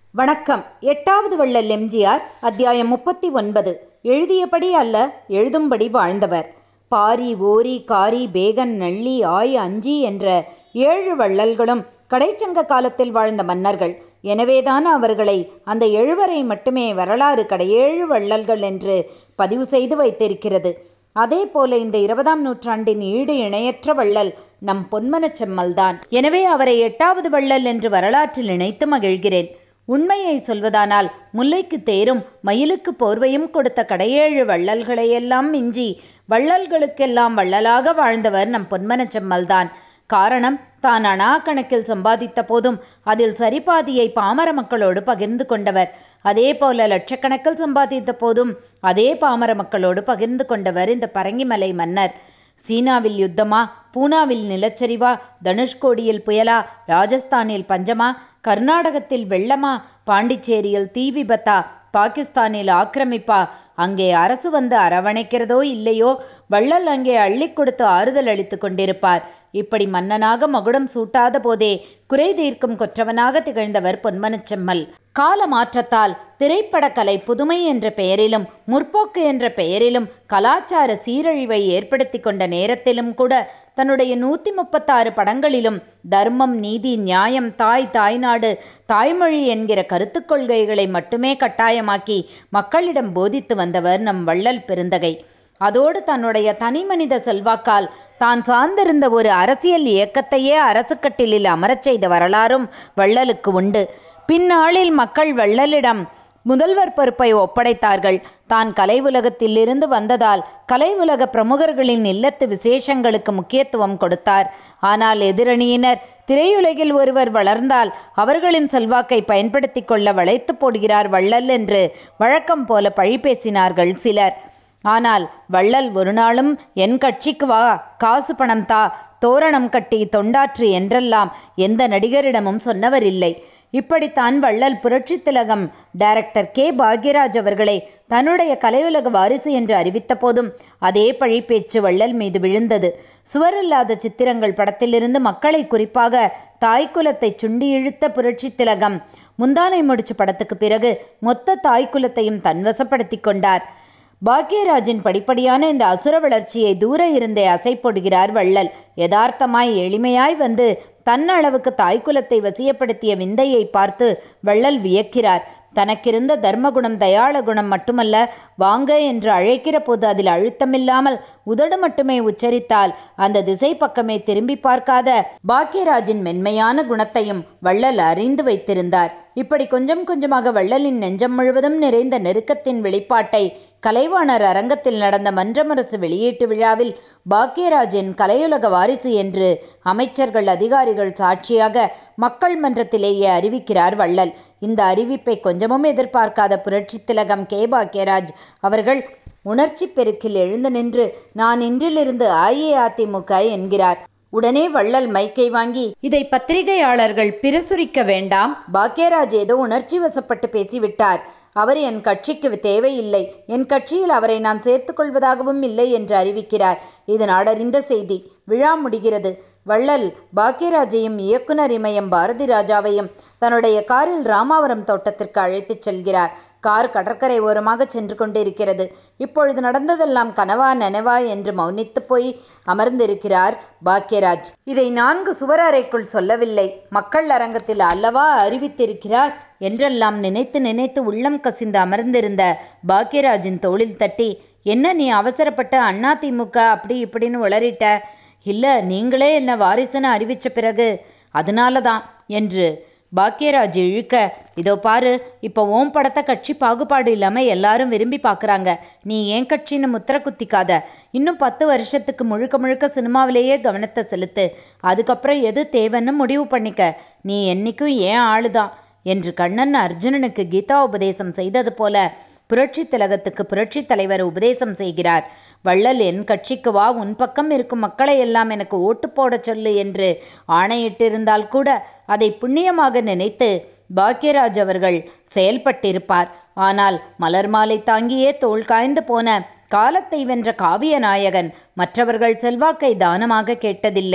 வணக்கம் எட்டாவது வள்ளல் எம்ஜிஆர் அத்தியாயம் முப்பத்தி ஒன்பது எழுதியபடி அல்ல எழுதும்படி வாழ்ந்தவர் பாரி ஓரி காரி பேகன் நள்ளி ஆய் அஞ்சி என்ற ஏழு வள்ளல்களும் கடைச்சங்க காலத்தில் வாழ்ந்த மன்னர்கள் எனவேதான் அவர்களை அந்த எழுவரை மட்டுமே வரலாறு கடையேழு வள்ளல்கள் என்று பதிவு செய்து வைத்திருக்கிறது அதே போல இந்த இருபதாம் நூற்றாண்டின் ஈடு இணையற்ற வள்ளல் நம் பொன்மனச் செம்மல்தான் எனவே அவரை எட்டாவது வள்ளல் என்று வரலாற்றில் இணைத்து மகிழ்கிறேன் உண்மையை சொல்வதானால் முல்லைக்கு தேரும் மயிலுக்கு போர்வையும் கொடுத்த கடையேழு வள்ளல்களையெல்லாம் மிஞ்சி வள்ளல்களுக்கெல்லாம் வள்ளலாக வாழ்ந்தவர் நம் பொன்மனச் செம்மல்தான் காரணம் தான் அணா கணக்கில் சம்பாதித்த போதும் அதில் சரிபாதியை பாமர மக்களோடு பகிர்ந்து கொண்டவர் அதே போல லட்சக்கணக்கில் சம்பாதித்த போதும் அதே பாமர மக்களோடு பகிர்ந்து கொண்டவர் இந்த பரங்கிமலை மன்னர் சீனாவில் யுத்தமா பூனாவில் நிலச்சரிவா தனுஷ்கோடியில் புயலா ராஜஸ்தானில் பஞ்சமா கர்நாடகத்தில் வெள்ளமா பாண்டிச்சேரியில் தீ விபத்தா பாகிஸ்தானில் ஆக்கிரமிப்பா அங்கே அரசு வந்து அரவணைக்கிறதோ இல்லையோ வள்ளல் அங்கே அள்ளி கொடுத்து ஆறுதல் அளித்து கொண்டிருப்பார் இப்படி மன்னனாக மகுடம் சூட்டாத போதே குறை தீர்க்கும் கொற்றவனாக திகழ்ந்தவர் பொன்மனச்செம்மல் கால மாற்றத்தால் திரைப்படக்கலை புதுமை என்ற பெயரிலும் முற்போக்கு என்ற பெயரிலும் கலாச்சார சீரழிவை ஏற்படுத்தி கொண்ட நேரத்திலும் கூட தன்னுடைய நூற்றி முப்பத்தாறு படங்களிலும் தர்மம் நீதி நியாயம் தாய் தாய்நாடு தாய்மொழி என்கிற கருத்துக் கொள்கைகளை மட்டுமே கட்டாயமாக்கி மக்களிடம் போதித்து வந்தவர் நம் வள்ளல் பெருந்தகை அதோடு தன்னுடைய தனிமனித செல்வாக்கால் தான் சார்ந்திருந்த ஒரு அரசியல் இயக்கத்தையே அரசு கட்டிலில் அமரச் செய்த வரலாறும் வள்ளலுக்கு உண்டு பின்னாளில் மக்கள் வள்ளலிடம் முதல்வர் பொறுப்பை ஒப்படைத்தார்கள் தான் கலை உலகத்திலிருந்து வந்ததால் கலை உலக பிரமுகர்களின் இல்லத்து விசேஷங்களுக்கு முக்கியத்துவம் கொடுத்தார் ஆனால் எதிரணியினர் திரையுலகில் ஒருவர் வளர்ந்தால் அவர்களின் செல்வாக்கை பயன்படுத்தி கொள்ள வளைத்து போடுகிறார் வள்ளல் என்று வழக்கம் போல பழி பேசினார்கள் சிலர் ஆனால் வள்ளல் ஒரு நாளும் என் கட்சிக்கு வா காசு பணம் தா தோரணம் கட்டி தொண்டாற்று என்றெல்லாம் எந்த நடிகரிடமும் சொன்னவர் இல்லை இப்படித்தான் வள்ளல் புரட்சி திலகம் டைரக்டர் கே பாக்யராஜ் அவர்களை தன்னுடைய கலையுலக வாரிசு என்று அறிவித்த போதும் அதே பழி பேச்சு வள்ளல் மீது விழுந்தது சுவரில்லாத சித்திரங்கள் படத்திலிருந்து மக்களை குறிப்பாக தாய்க்குலத்தை சுண்டி இழுத்த புரட்சி திலகம் முந்தானை முடிச்சு படத்துக்கு பிறகு மொத்த தாய்க்குலத்தையும் தன்வசப்படுத்தி கொண்டார் பாக்யராஜின் படிப்படியான இந்த அசுர வளர்ச்சியை தூர இருந்தே அசைப்பொடுகிறார் வள்ளல் யதார்த்தமாய் எளிமையாய் வந்து தன்னளவுக்கு தாய்க்குலத்தை வசியப்படுத்திய விந்தையை பார்த்து வள்ளல் வியக்கிறார் தனக்கிருந்த தர்மகுணம் தயாள குணம் மட்டுமல்ல வாங்க என்று அழைக்கிற போது அதில் அழுத்தமில்லாமல் உதடு மட்டுமே உச்சரித்தால் அந்த திசை பக்கமே திரும்பி பார்க்காத பாக்யராஜின் மென்மையான குணத்தையும் வள்ளல் அறிந்து வைத்திருந்தார் இப்படி கொஞ்சம் கொஞ்சமாக வள்ளலின் நெஞ்சம் முழுவதும் நிறைந்த நெருக்கத்தின் வெளிப்பாட்டை கலைவாணர் அரங்கத்தில் நடந்த மன்றமரசு வெளியீட்டு விழாவில் பாக்யராஜின் கலையுலக வாரிசு என்று அமைச்சர்கள் அதிகாரிகள் சாட்சியாக மக்கள் மன்றத்திலேயே அறிவிக்கிறார் வள்ளல் இந்த அறிவிப்பை கொஞ்சமும் எதிர்பார்க்காத புரட்சி திலகம் கே பாக்யராஜ் அவர்கள் உணர்ச்சி பெருக்கில் எழுந்து நின்று நான் இன்றிலிருந்து அஇஅதிமுக என்கிறார் உடனே வள்ளல் மைக்கை வாங்கி இதை பத்திரிகையாளர்கள் பிரசுரிக்க வேண்டாம் பாக்யராஜ் ஏதோ உணர்ச்சி வசப்பட்டு பேசிவிட்டார் அவர் என் கட்சிக்கு தேவையில்லை என் கட்சியில் அவரை நாம் சேர்த்துக்கொள்வதாகவும் இல்லை என்று அறிவிக்கிறார் இது நாடறிந்த செய்தி விழா முடிகிறது வள்ளல் பாக்யராஜையும் இயக்குனர் இமயம் பாரதி ராஜாவையும் தன்னுடைய காரில் ராமாவரம் தோட்டத்திற்கு அழைத்துச் செல்கிறார் கார் கடற்கரை ஓரமாக சென்று கொண்டிருக்கிறது இப்பொழுது நடந்ததெல்லாம் கனவா நனவா என்று மௌனித்து போய் அமர்ந்திருக்கிறார் பாக்யராஜ் இதை நான்கு சுவர் அறைக்குள் சொல்லவில்லை மக்கள் அரங்கத்தில் அல்லவா அறிவித்திருக்கிறார் என்றெல்லாம் நினைத்து நினைத்து உள்ளம் கசிந்து அமர்ந்திருந்த பாக்யராஜின் தோளில் தட்டி என்ன நீ அவசரப்பட்ட அண்ணா திமுக அப்படி இப்படின்னு உளறிட்ட இல்லை நீங்களே என்ன வாரிசுன்னு அறிவித்த பிறகு அதனால தான் என்று பாக்யராஜ் இழுக்க இதோ பாரு இப்போ ஓம் படத்தை கட்சி பாகுபாடு இல்லாமல் எல்லாரும் விரும்பி பார்க்குறாங்க நீ ஏன் கட்சின்னு முத்திர குத்திக்காத இன்னும் பத்து வருஷத்துக்கு முழுக்க முழுக்க சினிமாவிலேயே கவனத்தை செலுத்து அதுக்கப்புறம் எது தேவைன்னு முடிவு பண்ணிக்க நீ என்னைக்கும் ஏன் ஆளுதான் என்று கண்ணன் அர்ஜுனனுக்கு கீதா உபதேசம் செய்தது போல புரட்சி திலகத்துக்கு புரட்சி தலைவர் உபதேசம் செய்கிறார் வள்ளல் என் கட்சிக்கு வா உன் பக்கம் இருக்கும் மக்களை எல்லாம் எனக்கு ஓட்டு போடச் சொல்லு என்று ஆணையிட்டிருந்தால் கூட அதை புண்ணியமாக நினைத்து பாக்யராஜ் அவர்கள் செயல்பட்டிருப்பார் ஆனால் மலர் மாலை தாங்கியே தோல் காய்ந்து போன காலத்தை வென்ற காவிய நாயகன் மற்றவர்கள் செல்வாக்கை தானமாக கேட்டதில்லை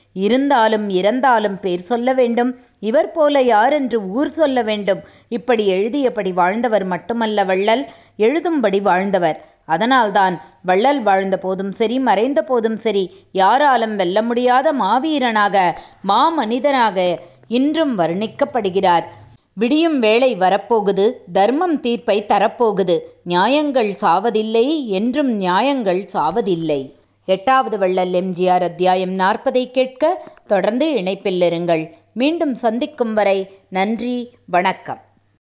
இருந்தாலும் இறந்தாலும் பேர் சொல்ல வேண்டும் இவர் போல யார் என்று ஊர் சொல்ல வேண்டும் இப்படி எழுதியபடி வாழ்ந்தவர் மட்டுமல்ல வள்ளல் எழுதும்படி வாழ்ந்தவர் அதனால்தான் வள்ளல் வாழ்ந்த போதும் சரி மறைந்த போதும் சரி யாராலும் வெல்ல முடியாத மாவீரனாக மாமனிதனாக இன்றும் வர்ணிக்கப்படுகிறார் விடியும் வேளை வரப்போகுது தர்மம் தீர்ப்பை தரப்போகுது நியாயங்கள் சாவதில்லை என்றும் நியாயங்கள் சாவதில்லை எட்டாவது வள்ளல் எம்ஜிஆர் அத்தியாயம் நாற்பதை கேட்க தொடர்ந்து இணைப்பில் இருங்கள் மீண்டும் சந்திக்கும் வரை நன்றி வணக்கம்